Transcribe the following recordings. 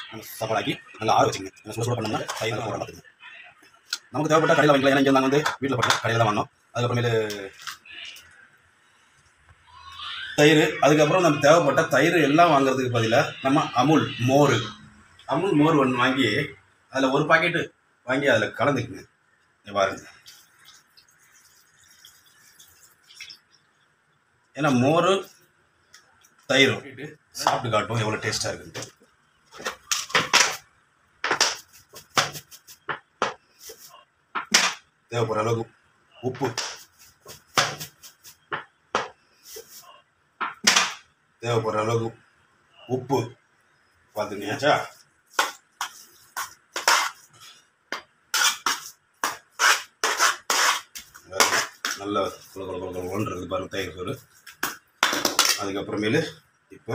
நம்ம சாப்பாடாக்கி நல்லா ஆற வச்சுங்க நம்ம சுட சுட பண்ணோம்னா தயிர் போட பார்த்துங்க நமக்கு தேவைப்பட்ட கடையில் வாங்கிக்கலாம் ஏன்னா இங்கே நாங்கள் வந்து வீட்டில் போட்டு கடையில் தான் வாங்கினோம் அதுக்கப்புறமேலு தயிர் அதுக்கப்புறம் நம்ம தேவைப்பட்ட தயிர் எல்லாம் வாங்குறதுக்கு பதிலாக நம்ம அமுல் மோர் அமுல் மோர் ஒன்று வாங்கி அதில் ஒரு பாக்கெட்டு வாங்கி அதில் கலந்துக்குங்க இங்க பாருங்க ஏன்னா மோர் தயிர் சாப்பிட்டு காட்டும் எவ்வளோ டேஸ்ட்டாக இருக்குன்ட்டு தேவைப்படுற அளவுக்கு உப்பு தேவைப்படுற அளவுக்கு உப்பு பார்த்துக்கியாச்சா நல்ல குல குல குல குலன்றது பாருங்க தயிர் சோறு அதுக்கப்புறமேலு இப்போ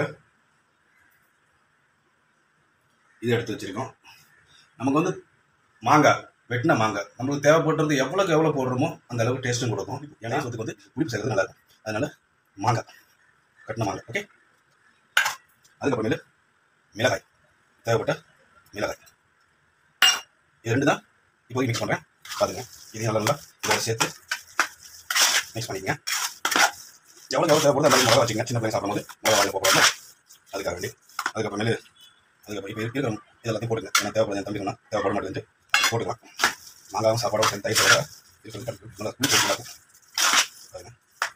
இது எடுத்து வச்சுருக்கோம் நமக்கு வந்து மாங்காய் வெட்டின மாங்காய் நம்மளுக்கு தேவைப்படுறது எவ்வளோக்கு எவ்வளோ போடுறோமோ அந்த அளவுக்கு டேஸ்ட்டும் கொடுக்கும் ஏன்னா சொத்துக்கு வந்து புளிப்பு சேர்க்கறது நல்லா இருக்கும் அதனால மாங்காய் கட்டின மாங்காய் ஓகே அதுக்கப்புறமேலு மிளகாய் தேவைப்பட்ட மிளகாய் இது ரெண்டு தான் இப்போதைக்கு மிக்ஸ் பண்ணுறேன் பாருங்க இதையும் நல்லா நல்லா இதோட சேர்த்து மிக்ஸ் பண்ணிக்கங்க எவ்வளோ எவ்வளோ தேவைப்படுது அந்த மாதிரி மிளகா வச்சுங்க சின்ன பிள்ளைங்க சாப்பிடும்போது மிளகா வாயில் போகக்கூடாது அதுக்காக வேண்டி அதுக்கப்புறமேலு அதுக்கப்புறம் இப்போ இருக்கிற இது எல்லாத்தையும் போட்டுங்க ஏன்னா தேவைப்படுது என் தம்பி சொன்னா தேவைப்பட மாட்டேங்குது போட்டுக்கலாம் மாங்காவும் சாப்பாடும் சேர்ந்து தயிர் சோட இது பண்ணி கட்டு நல்லா புளி போட்டு நல்லாக்கும் பாருங்க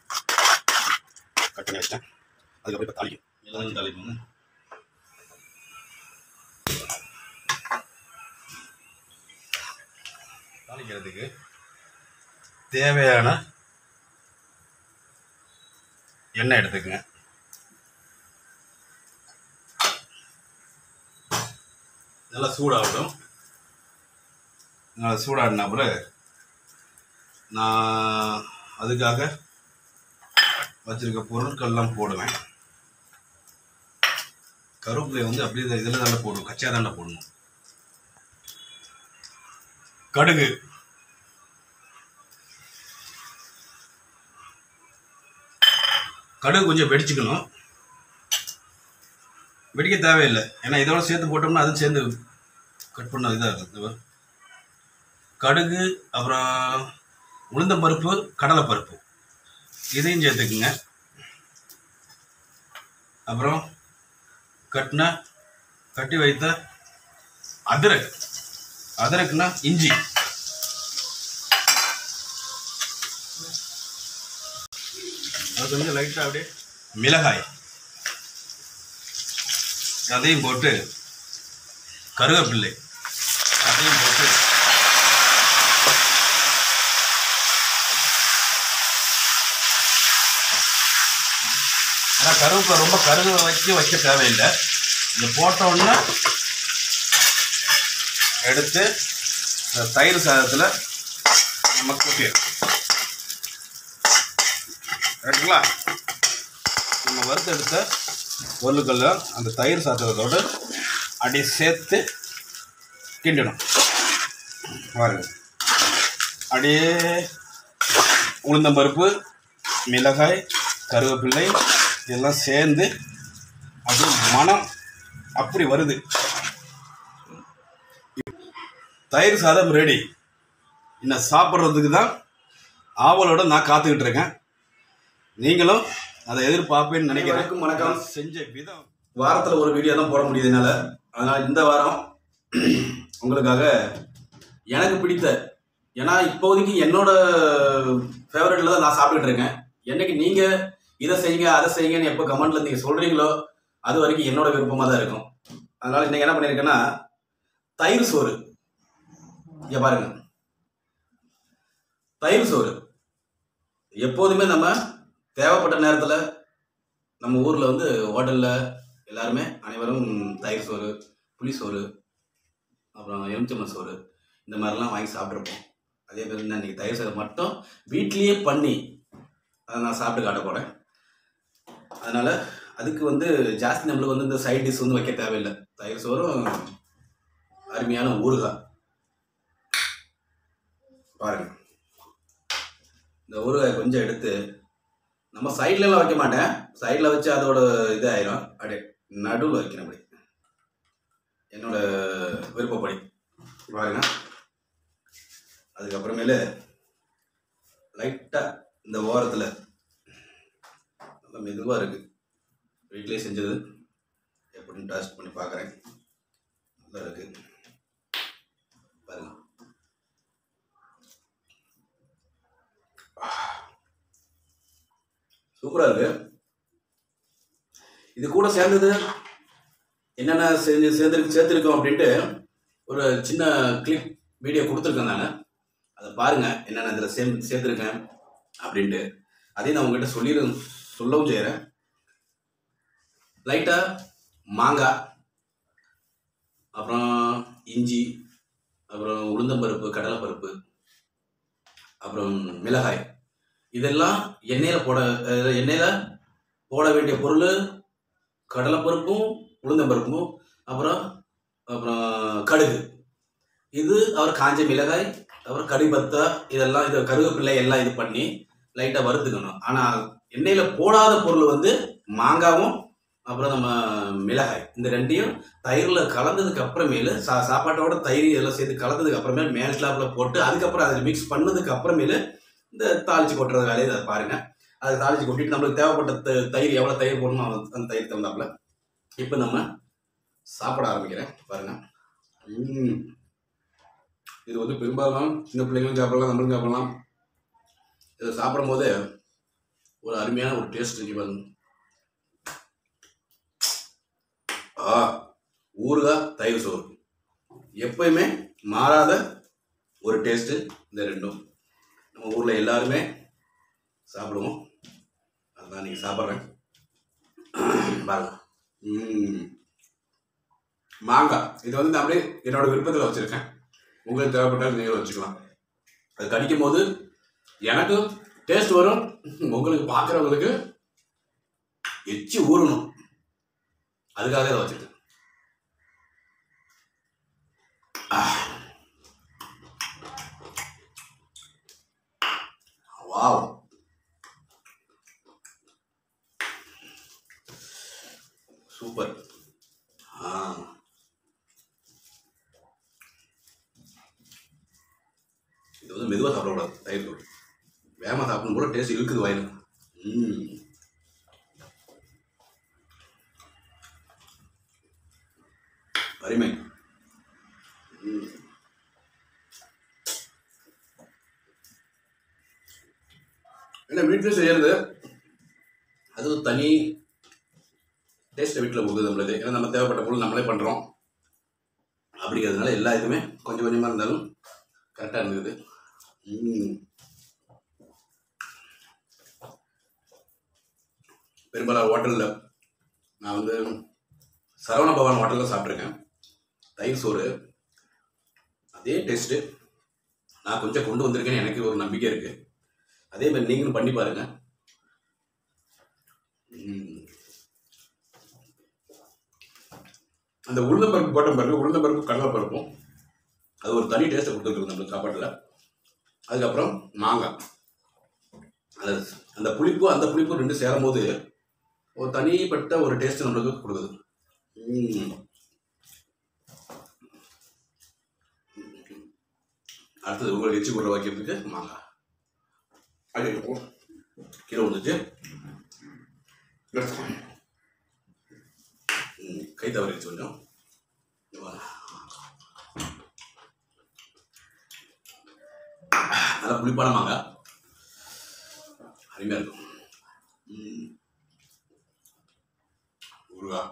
கட் பண்ணி வச்சிட்டேன் அதுக்கப்புறம் இப்போ தாளிக்கும் எல்லாத்தையும் தாளிக்கணும் தாளிக்கிறதுக்கு தேவையான எண்ணெய் எடுத்துக்கங்க நல்லா சூடாகட்டும் நல்லா சூடாடின அப்புறம் நான் அதுக்காக வச்சிருக்க பொருட்கள்லாம் போடுவேன் கருவேப்பிலை வந்து அப்படியே இதில் தானே போடணும் கச்சா தானே போடணும் கடுகு கடுகு கொஞ்சம் வெடிச்சுக்கணும் வெடிக்க தேவையில்லை ஏன்னா இதோட சேர்த்து போட்டோம்னா அதுவும் சேர்ந்து கட் பண்ண இதாக இருக்குது கடுகு அப்புறம் உளுந்தம்பருப்பு கடலைப்பருப்பு இதையும் சேர்த்துக்குங்க அப்புறம் கட்டின கட்டி வைத்த அதிரக் அதிரக்குன்னா இஞ்சி அது கொஞ்சம் லைட்டாக அப்படியே மிளகாய் அதையும் போட்டு கருவேப்பிள்ளை அதையும் போட்டு ஆனால் கருவேப்பிலை ரொம்ப கருக வச்சு வைக்க தேவையில்லை இந்த போட்ட உடனே எடுத்து இந்த தயிர் சாதத்தில் நம்ம கொட்டிடும் ரைட்டுங்களா நம்ம வறுத்தெடுத்த பொருட்கள் அந்த தயிர் சாதத்தோடு அப்படி சேர்த்து கிண்டணும் பாருங்க அப்படியே உளுந்தம்பருப்பு மிளகாய் கருவேப்பிள்ளை இதெல்லாம் சேர்ந்து அப்படியே மனம் அப்படி வருது தயிர் சாதம் ரெடி இன்னும் சாப்பிட்றதுக்கு தான் ஆவலோட நான் காத்துக்கிட்டு இருக்கேன் நீங்களும் அதை எதிர்பார்ப்பேன்னு நினைக்கிறேன் வணக்கம் செஞ்ச விதம் வாரத்தில் ஒரு வீடியோ தான் போட முடியுது என்னால் அதனால் இந்த வாரம் உங்களுக்காக எனக்கு பிடித்த ஏன்னா இப்போதைக்கு என்னோட ஃபேவரட்டில் தான் நான் சாப்பிட்டுட்டு இருக்கேன் என்னைக்கு நீங்கள் இதை செய்யுங்க அதை செய்யுங்கன்னு எப்போ கமெண்ட்ல நீங்கள் சொல்கிறீங்களோ அது வரைக்கும் என்னோட விருப்பமாக தான் இருக்கும் அதனால் இன்னைக்கு என்ன பண்ணியிருக்கேன்னா தயிர் சோறு இங்க பாருங்க தயிர் சோறு எப்போதுமே நம்ம தேவைப்பட்ட நேரத்தில் நம்ம ஊரில் வந்து ஹோட்டலில் எல்லாருமே அனைவரும் தயிர் சோறு புளி சோறு அப்புறம் எலுமிச்சம்பழம் சோறு இந்த மாதிரிலாம் வாங்கி சாப்பிட்ருப்போம் அதே மாதிரி தான் இன்றைக்கி தயிர் சோறு மட்டும் வீட்லேயே பண்ணி அதை நான் சாப்பிட்டு காட்ட போகிறேன் அதனால் அதுக்கு வந்து ஜாஸ்தி நம்மளுக்கு வந்து இந்த சைட் டிஷ் வந்து வைக்க தேவையில்லை தயிர் சோறும் அருமையான ஊறுகாய் பாருங்க இந்த ஊறுகாய் கொஞ்சம் எடுத்து நம்ம சைட்லலாம் வைக்க மாட்டேன் சைடில் வச்சு அதோட இது ஆயிரும் அப்படியே நடுவில் வைக்கணும் அப்படி என்னோட விருப்பப்படி பாருங்க அதுக்கப்புறமேலு லைட்டாக இந்த ஓரத்தில் நல்லா மெதுவாக இருக்குது வீட்டிலே செஞ்சது எப்படின்னு டேஸ்ட் பண்ணி பார்க்குறேன் நல்லா இருக்கு பாருங்க சூப்பராக இருக்கு இது கூட சேர்ந்தது என்னென்ன செஞ்சு சேர்ந்து சேர்த்துருக்கோம் அப்படின்ட்டு ஒரு சின்ன கிளிப் வீடியோ கொடுத்துருக்கேன் நான் அதை பாருங்கள் என்னென்ன இதில் சே சேர்த்துருக்கேன் அப்படின்ட்டு அதையும் நான் உங்ககிட்ட சொல்லி சொல்லவும் செய்கிறேன் லைட்டாக மாங்காய் அப்புறம் இஞ்சி அப்புறம் உளுந்தம்பருப்பு கடலைப்பருப்பு அப்புறம் மிளகாய் இதெல்லாம் எண்ணெயில் போட அஹ் எண்ணெயில் போட வேண்டிய பொருள் கடலைப்பருப்பும் உளுந்தம்பருப்பும் அப்புறம் அப்புறம் கடுகு இது அவர் காஞ்ச மிளகாய் அப்புறம் கடிபத்தா இதெல்லாம் இது கருவேப்பிள்ளை எல்லாம் இது பண்ணி லைட்டாக வறுத்துக்கணும் ஆனால் எண்ணெயில் போடாத பொருள் வந்து மாங்காவும் அப்புறம் நம்ம மிளகாய் இந்த ரெண்டையும் தயிரில் கலந்ததுக்கு அப்புறமேலு சா சாப்பாட்டோட தயிர் இதெல்லாம் சேர்த்து கலந்ததுக்கு அப்புறமேல் மேல் ஸ்லாப்பில் போட்டு அதுக்கப்புறம் அதை மிக்ஸ் பண்ணதுக்கு அப்புறமேலு இந்த தாளிச்சு கொட்டுறது வேலையை அதை பாருங்க அதை தாளிச்சு கொட்டிட்டு நம்மளுக்கு தேவைப்பட்ட த- தயிர் எவ்வளோ தயிர் போடணுமோ அந்த- அந்த தயிர் தகுந்தாப்புல இப்போ நம்ம சாப்பிட ஆரம்பிக்கிறேன் பாருங்க ம். இது வந்து பெரும்பாலும் சின்ன பிள்ளைங்களும் சாப்பிடலாம் நம்மளும் சாப்பிடலாம் இதை சாப்பிடும் போதே ஒரு அருமையான ஒரு டேஸ்ட் இருக்கு பாருங்க ஆ ஊறுகாய் தயிர் சோறு எப்பயுமே மாறாத ஒரு டேஸ்ட்டு இந்த ரெண்டும் நம்ம ஊரில் எல்லாருமே சாப்பிடுவோம் அதுதான் நீங்கள் சாப்பிட்றேன் பாருங்க ம். மாங்காய் இது வந்து நான் அப்படியே என்னோட விருப்பத்தில் வச்சுருக்கேன் உங்களுக்கு தேவைப்பட்டால் நீங்களும் வச்சுக்கலாம் அது கடிக்கும் போது எனக்கு டேஸ்ட் வரும் உங்களுக்கு பார்க்குறவங்களுக்கு எச்சி ஊறணும் அதுக்காக இதை வச்சுருக்கேன் வாவ் சூப்பர் ஆ இது வந்து மெதுவாக சாப்பிடக்கூடாது தயிர் தூள் வேகமாக சாப்பிடும் கூட டேஸ்ட் இழுக்குது வாயில் ம் அருமை ம். என்ன வீட்டில் செய்யறது அது ஒரு தனி டேஸ்ட்டை வீட்டில் கொடுக்குது நம்மளுக்கு ஏன்னா நம்ம தேவைப்பட்ட பொருள் நம்மளே பண்ணுறோம் அப்படிங்கிறதுனால எல்லா இதுவுமே கொஞ்சம் கொஞ்சமாக இருந்தாலும் கரெக்டாக இருந்தது ம். பெரும்பாலும் ஹோட்டலில் நான் வந்து சரவண பவன் ஹோட்டலில் சாப்பிட்ருக்கேன் தயிர் சோறு அதே டேஸ்ட்டு நான் கொஞ்சம் கொண்டு வந்திருக்கேன்னு எனக்கு ஒரு நம்பிக்கை இருக்குது அதே மாதிரி நீங்களும் பண்ணி பாருங்க ம். அந்த உளுந்தம்பருப்பு போட்ட பாருங்க உளுந்தம்பருப்பு கடலைப்பருப்பும் அது ஒரு தனி டேஸ்ட்டை கொடுத்துருக்கு நம்ம சாப்பாட்டில் அதுக்கப்புறம் மாங்காய் அது அந்த புளிப்பு அந்த புளிப்பு ரெண்டு சேரும் போது ஒரு தனிப்பட்ட ஒரு டேஸ்ட் நம்மளுக்கு கொடுக்குது ம். அடுத்தது உங்களுக்கு எச்சி கூட வைக்கிறதுக்கு மாங்காய் அது இருக்கும் கீழே வந்துச்சு ம், கை தவறிடுச்சு கொஞ்சம் இங்க வா. நல்லா புளிப்பான மாங்காய் அருமையாக இருக்கும் ம். ஊறுகாய்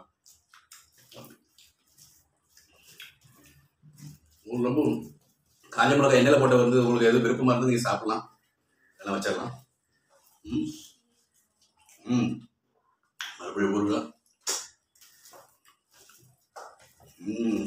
உங்களுக்கு ரொம்ப காஞ்ச மிளகாய் எண்ணெயில் போட்ட வந்து உங்களுக்கு எது விருப்பமாக இருந்து நீங்கள் சாப்பிடலாம் எல்லாம் வச்சிடலாம் ம் ம் மறுபடியும் ஊறுகாய் ம்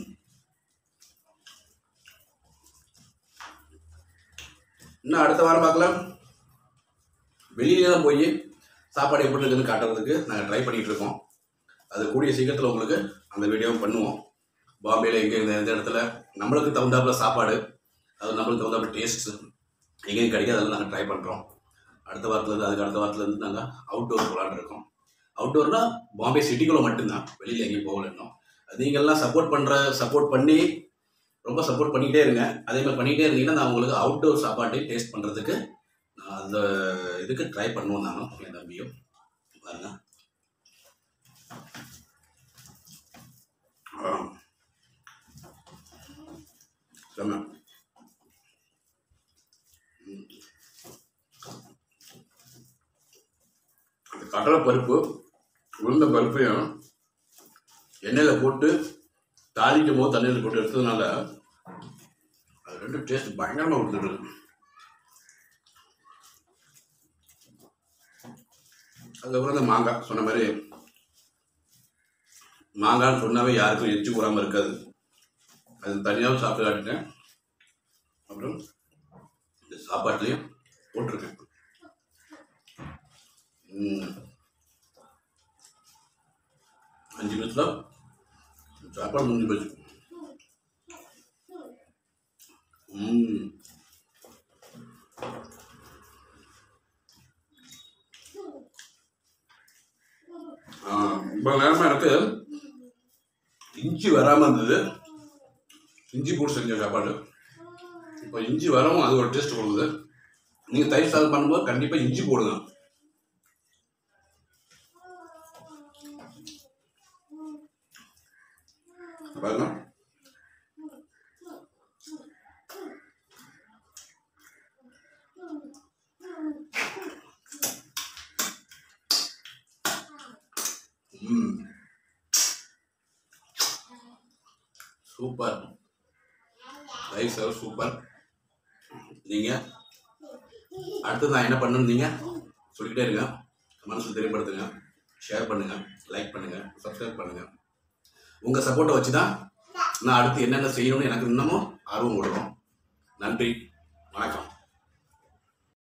இன்னும் அடுத்த வாரம் பார்க்கலாம் வெளியில தான் போய் சாப்பாடு எப்படி இருக்குன்னு காட்டுறதுக்கு நாங்கள் ட்ரை பண்ணிட்டு இருக்கோம் அது கூடிய சீக்கிரத்தில் உங்களுக்கு அந்த வீடியோவும் பண்ணுவோம் பாம்பேல எங்கே இந்த எந்த இடத்துல நம்மளுக்கு தகுந்தாப்புல சாப்பாடு அது நம்மளுக்கு தகுந்தாப்புல டேஸ்ட் எங்கேயும் கிடைக்காது அதெல்லாம் நாங்கள் ட்ரை பண்ணுறோம் அடுத்த வாரத்துலேருந்து அதுக்கு அடுத்த வாரத்துலேருந்து நாங்கள் அவுட்டோர் போகலான்னு இருக்கோம் அவுட்டோர்னா பாம்பே சிட்டிக்குள்ளே மட்டும்தான் வெளியில் எங்கேயும் போகல இன்னும் நீங்கள்லாம் சப்போர்ட் பண்ணுற சப்போர்ட் பண்ணி ரொம்ப சப்போர்ட் பண்ணிக்கிட்டே இருங்க அதே மாதிரி பண்ணிக்கிட்டே இருந்தீங்கன்னா நான் உங்களுக்கு அவுட்டோர் சாப்பாட்டையும் டேஸ்ட் பண்ணுறதுக்கு நான் அந்த இதுக்கு ட்ரை பண்ணுவோம் நானும் என் தம்பியும் பாருங்க ஆ. செம்ம ம். அந்த கடலை பருப்பு உளுந்த பருப்பையும் எண்ணெயில் போட்டு தாளிக்கும் போது தண்ணியில் போட்டு எடுத்ததுனால அது ரெண்டும் டேஸ்ட் பயங்கரமாக கொடுத்துருது அதுக்கப்புறம் இந்த மாங்காய் சொன்ன மாதிரி மாங்கான்னு சொன்னாவே யாருக்கும் எரிச்சு கூடாமல் இருக்காது அது தனியாகவும் சாப்பிட்டு காட்டிட்டேன் அப்புறம் இந்த சாப்பாட்டுலேயும் போட்டிருக்கேன் ம். அஞ்சு நிமிஷத்தில் சாப்பாடு முடிஞ்சு போச்சு ம் ஆ, இவ்வளோ நேரமாக எனக்கு இஞ்சி வராமல் இருந்தது இஞ்சி போட்டு செஞ்ச சாப்பாடு இப்போ இஞ்சி வரவும் அது ஒரு டேஸ்ட் கொடுக்குது நீங்கள் தயிர் சாதம் பண்ணும்போது கண்டிப்பாக இஞ்சி போடுங்க பாருங்க ம் சூப்பர் ரைஸ் சார் சூப்பர் நீங்கள் அடுத்து நான் என்ன பண்ணணும் நீங்கள் சொல்லிக்கிட்டே இருங்க மனசில் தெரியப்படுத்துங்க ஷேர் பண்ணுங்கள் லைக் பண்ணுங்கள் சப்ஸ்கிரைப் பண்ணுங்கள் உங்கள் சப்போர்ட்டை வச்சு தான் நான் அடுத்து என்னென்ன செய்யணும்னு எனக்கு இன்னமும் ஆர்வம் கொடுக்கும் நன்றி வணக்கம்